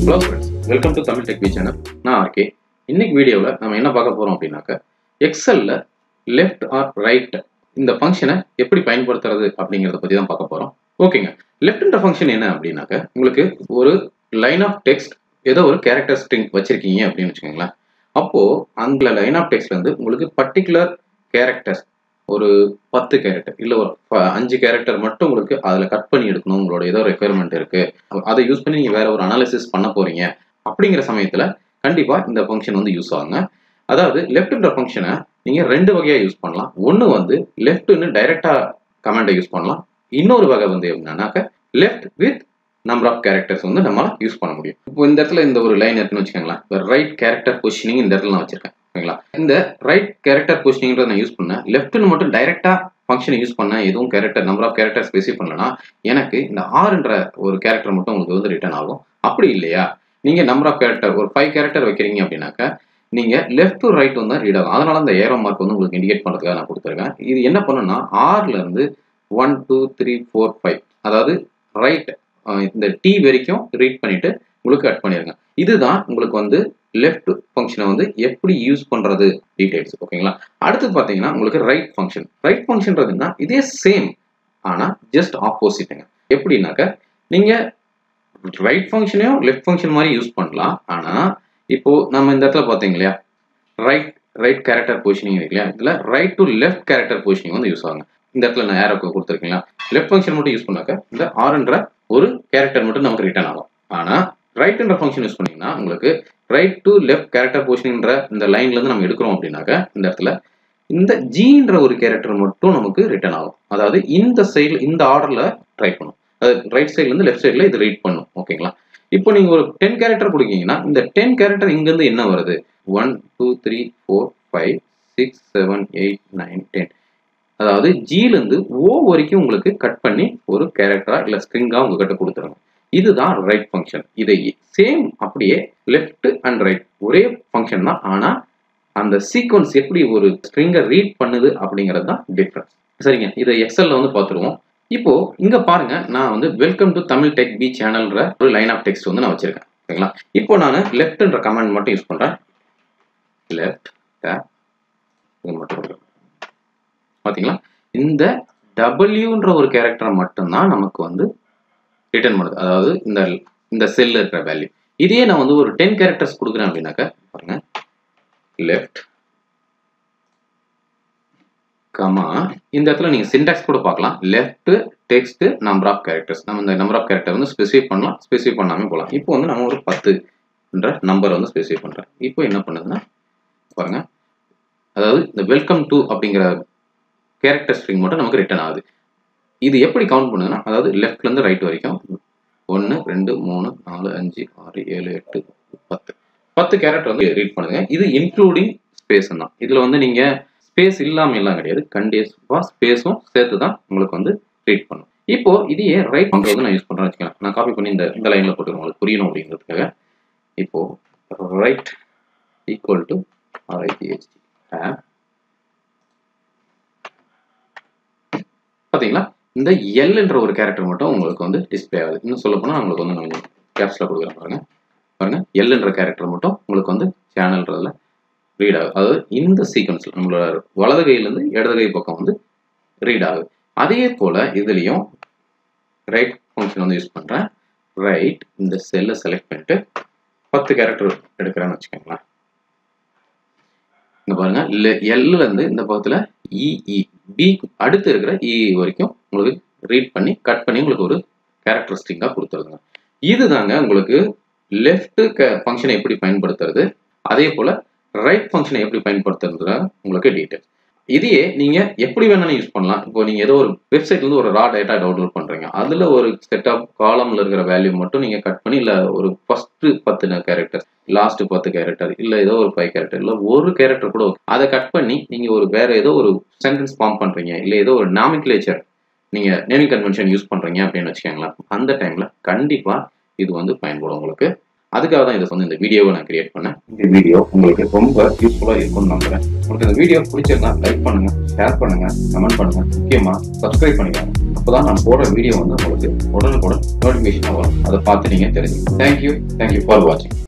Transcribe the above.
Hello friends welcome to Tamil tech channel நான் RK இன்னைக்கு வீடியோவில் நம்ம என்ன பார்க்க போகிறோம் அப்படின்னாக்க எக்ஸலில் லெஃப்ட் ஆர் ரைட் இந்த ஃபங்க்ஷனை எப்படி பயன்படுத்துறது அப்படிங்கிறத பற்றி தான் பார்க்க போகிறோம் ஓகேங்க லெஃப்ட்ன்ற ஃபங்க்ஷன் என்ன அப்படின்னாக்க உங்களுக்கு ஒரு லைன் ஆஃப் டெக்ஸ்ட் ஏதோ ஒரு கேரக்டர் ஸ்ட்ரிங் வச்சிருக்கீங்க அப்படின்னு வச்சுக்கோங்களேன் அப்போது அந்த லைன் ஆஃப் டெக்ஸ்ட்லேருந்து உங்களுக்கு பர்டிகுலர் கேரக்டர்ஸ் ஒரு பத்து கேரக்டர் இல்லை ஒரு ப- அஞ்சு கேரக்டர் மட்டும் உங்களுக்கு அதில் கட் பண்ணி எடுக்கணும் உங்களோட ஏதோ ரெக்குயர்மெண்ட் இருக்கு அதை யூஸ் பண்ணி நீங்கள் வேற ஒரு அனாலிசிஸ் பண்ண போறீங்க அப்படிங்கிற சமயத்தில் கண்டிப்பாக இந்த ஃபங்க்ஷன் வந்து யூஸ் ஆகுங்க அதாவது லெஃப்ட்ன்ற ஃபங்க்ஷனை நீங்கள் ரெண்டு வகையாக யூஸ் பண்ணலாம் ஒன்று வந்து லெஃப்ட்னு டைரெக்டாக கமெண்டை யூஸ் பண்ணலாம் இன்னொரு வகை வந்து என்னன்னாக்க left with number of characters வந்து நம்மளால யூஸ் பண்ண முடியும் இப்போ இந்த இடத்துல இந்த ஒரு லைன் இருக்குன்னு வச்சுக்கோங்களேன் ரைட் கேரக்டர் பொசிஷனிங் இந்த இடத்துல நான் வச்சிருக்கேன் ஓகேங்களா இந்த ரைட் கேரக்டர் பொசிஷனிங்கிறத நான் யூஸ் பண்ணேன் லெஃப்ட்னு மட்டும் டைரக்டா ஃபங்க்ஷனை யூஸ் பண்ணேன் எதுவும் character number of character specify பண்ணலனா எனக்கு இந்த ஆறுன்ற ஒரு கேரக்டர் மட்டும் உங்களுக்கு வந்து ரிட்டர்ன் ஆகும் அப்படி இல்லையா நீங்க நம்பர் ஆஃப் கேரக்டர் ஒரு ஃபைவ் கேரக்டர் வைக்கிறீங்க அப்படின்னாக்க நீங்க லெஃப்ட் டு ரைட் வந்து ரீட் ஆகும் அதனால அந்த ஏரோ மார்க் வந்து உங்களுக்கு இண்டிகேட் பண்றதுக்காக நான் கொடுத்துருக்கேன் இது என்ன பண்ணுன்னா ஆறுல இருந்து one two three four five அதாவது ரைட் இந்த டி வரைக்கும் ரீட் பண்ணிட்டு உங்களுக்கு கட் பண்ணிருங்க இதுதான் உங்களுக்கு வந்து லெஃப்ட் ஃபங்க்ஷனை வந்து எப்படி யூஸ் பண்றது டீடைல்ஸ் ஓகேங்களா அடுத்து பார்த்தீங்கன்னா உங்களுக்கு ரைட் ஃபங்க்ஷன் ரைட் ஃபங்க்ஷன்றதுன்னா இதே சேம் ஆனா ஜஸ்ட் ஆப்போசிட்டுங்க எப்படின்னாக்க நீங்க ரைட் ஃபங்க்ஷனையும் லெஃப்ட் ஃபங்க்ஷன் மாதிரி யூஸ் பண்ணலாம் ஆனா இப்போ நம்ம இந்த இடத்துல பார்த்தீங்க இல்லையா ரைட் ரைட் கேரக்டர் பொசிஷனிங் இருக்கு இல்லையா இதுல right to left character positioning வந்து யூஸ் ஆகுங்க இந்த இடத்துல நான் ஏரோ கொடுத்துருக்கீங்களா லெஃப்ட் ஃபங்க்ஷன் மட்டும் யூஸ் பண்ணாக்க இந்த ஆர்ன்ற ஒரு கேரக்டர் மட்டும் நமக்கு ரிட்டர்ன் ஆகும் ஆனா ரைட்ன்ற ஃபங்க்ஷன் யூஸ் பண்ணீங்கன்னா உங்களுக்கு ரைட் டு லெஃப்ட் கேரக்டர் பொசிஷனிங்ன்ற இந்த லைன்ல இருந்து நம்ம எடுக்கிறோம் அப்படின்னாக்க இந்த இடத்துல இந்த ஜீன்ற ஒரு கேரக்டர் மட்டும் நமக்கு ரிட்டர்ன் ஆகும் அதாவது இந்த சைடுல இந்த ஆர்டர்ல ட்ரை பண்ணும் அது ரைட் சைடுல இருந்து லெஃப்ட் சைடுல இது ரீட் பண்ணும் ஓகேங்களா இப்போ நீங்க ஒரு டென் கேரக்டர் கொடுக்கீங்கன்னா இந்த டென் கேரக்டர் இங்க இருந்து என்ன வருது one two three four five six seven eight nine ten அதாவது ஜில இருந்து ஓ வரைக்கும் உங்களுக்கு கட் பண்ணி ஒரு கேரக்டரா இல்ல ஸ்ட்ரிங்கா உங்ககிட்ட கொடுத்துருங்க இதுதான் ரைட் ஃபங்க்ஷன் இதை சேம் அப்படியே லெஃப்ட் அண்ட் ரைட் ஒரே ஃபங்க்ஷன் தான் ஆனா அந்த சீக்வன்ஸ் எப்படி ஒரு ஸ்ட்ரிங்கை ரீட் பண்ணுது அப்படிங்கிறது தான் டிஃப்ரென்ஸ் சரிங்க இதை எக்ஸல்ல வந்து பார்த்துருவோம் இப்போ இங்க பாருங்க நான் வந்து welcome to Tamil tech B சேனல்ன்ற ஒரு லைன் ஆஃப் டெக்ஸ்ட் வந்து நான் வச்சிருக்கேன் ஓகேங்களா இப்போ நான் லெஃப்ட்ன்ற கமெண்ட் மட்டும் யூஸ் பண்றேன் லெஃப்ட் இது மட்டும் கொடுக்குறேன். பாத்தீங்களா இந்த டபிள்யூன்ற ஒரு கேரக்டரை மட்டும்தான் நமக்கு வந்து ரிட்டர்ன் பண்ணுது அதாவது இந்த இந்த செல்ல இருக்கிற வேல்யூ இதே நான் வந்து ஒரு டென் கேரக்டர்ஸ் கொடுக்குறேன் அப்படின்னாக்க பாருங்க லெஃப்ட் கமா இந்த இடத்துல நீங்க சின்டாக்ஸ் கூட பார்க்கலாம் left text number of characters நம்ம இந்த நம்பர் ஆஃப் கேரக்டர் வந்து ஸ்பெசிஃபை பண்ணலாம் ஸ்பெசிஃபை பண்ணாம போகலாம் இப்போ வந்து நம்ம ஒரு பத்துன்ற நம்பர் வந்து ஸ்பெசிஃபை பண்றேன் இப்போ என்ன பண்ணுதுன்னா பாருங்க அதாவது இந்த வெல்கம் டு அப்படிங்கிற கேரக்டர் ஸ்ட்ரிங் மட்டும் நமக்கு ரிட்டர்ன் ஆகுது இது எப்படி கவுண்ட் பண்ணுதுன்னா அதாவது லெஃப்ட்ல இருந்து ரைட் வரைக்கும் ஒன்று ரெண்டு மூணு நாலு அஞ்சு ஆறு ஏழு எட்டு பத்து பத்து கேரக்டர் வந்து ரீட் பண்ணுங்க இது இன்க்ளூடிங் ஸ்பேஸ் தான் இதுல வந்து நீங்க ஸ்பேஸ் இல்லாம எல்லாம் கிடையாது கண்டிப்பா ஸ்பேஸும் சேர்த்து தான் உங்களுக்கு வந்து ரீட் பண்ணும் இப்போ இதையே ரைட் பண்றது நான் யூஸ் பண்றேன் வச்சுக்கலாம் நான் காப்பி பண்ணி இந்த இந்த லைன்ல போட்டு உங்களுக்கு புரியணும் அப்படிங்கிறதுக்காக இப்போ ரைட் ஈக்குவல் டு ஆர்ஐடிஹெச்டி பாத்தீங்களா இந்த எல்ன்ற ஒரு கேரக்டர் மட்டும் உங்களுக்கு வந்து டிஸ்ப்ளே ஆகுது இன்னும் சொல்ல போனா உங்களுக்கு வந்து நான் கேப்ஸ்ல கொடுக்குறேன் பாருங்க பாருங்க எல்ன்ற கேரக்டர் மட்டும் உங்களுக்கு வந்து சேனல்ன்றதுல ரீட் ஆகுது அதாவது இந்த சீக்வன்ஸ்ல நம்மளோட வலது கையில இருந்து இடது கை பக்கம் வந்து ரீட் ஆகுது அதே போல இதுலயும் ரைட் ஃபங்க்ஷன் வந்து யூஸ் பண்றேன் ரைட் இந்த செல்லை செலக்ட் பண்ணிட்டு பத்து கேரக்டர் எடுக்கிறேன்னு வச்சுக்கோங்களேன் இங்க பாருங்க எல்ல இருந்து இந்த பக்கத்துல இஇ பி அடுத்து இருக்கிற இ வரைக்கும் உங்களுக்கு ரீட் பண்ணி கட் பண்ணி உங்களுக்கு ஒரு கேரக்டரிஸ்டிக்கா கொடுத்துருங்க இதுதாங்க உங்களுக்கு லெஃப்ட் ஃபங்க்ஷனை எப்படி பயன்படுத்துறது அதே போல ரைட் ஃபங்க்ஷனை எப்படி பயன்படுத்துறது உங்களுக்கு டீடைல் இதையே நீங்க எப்படி வேணாலும் யூஸ் பண்ணலாம் இப்போ நீங்க ஏதோ ஒரு வெப்சைட்ல இருந்து ஒரு ரா டேட்டா டவுன்லோட் பண்றீங்க அதுல ஒரு செட் ஆஃப் காலம்ல இருக்கிற வேல்யூ மட்டும் நீங்க கட் பண்ணி இல்ல ஒரு ஃபர்ஸ்ட் பத்து கேரக்டர் லாஸ்ட் பத்து கேரக்டர் இல்ல ஏதோ ஒரு ஃபைவ் கேரக்டர் இல்ல ஒரு கேரக்டர் கூட okay. அதை கட் பண்ணி நீங்க ஒரு வேற ஏதோ ஒரு சென்டென்ஸ் ஃபார்ம் பண்றீங்க இல்ல ஏதோ ஒரு நாமிக்லேச்சர் நீங்க நேமிங் கன்வென்ஷன் யூஸ் பண்றீங்க அப்படின்னு வச்சுக்கோங்களேன் அந்த டைம்ல கண்டிப்பா இது வந்து பயன்படும் உங்களுக்கு அதுக்காக தான் இதை வந்து இந்த வீடியோவை நான் கிரியேட் பண்ணேன் இந்த வீடியோ உங்களுக்கு ரொம்ப யூஸ்ஃபுல்லா இருக்கும்னு நம்புறேன் உங்களுக்கு இந்த வீடியோ பிடிச்சிருந்தா லைக் பண்ணுங்க ஷேர் பண்ணுங்க கமெண்ட் பண்ணுங்க முக்கியமா சப்ஸ்கிரைப் பண்ணிக்கோங்க அப்பதான் நான் போடுற வீடியோ வந்து உங்களுக்கு உடனுக்குடன் நோட்டிஃபிகேஷன் வரும் அதை பார்த்து நீங்க தெரிஞ்சுக்கணும் தேங்க்யூ தேங்க்யூ ஃபார் வாட்சிங்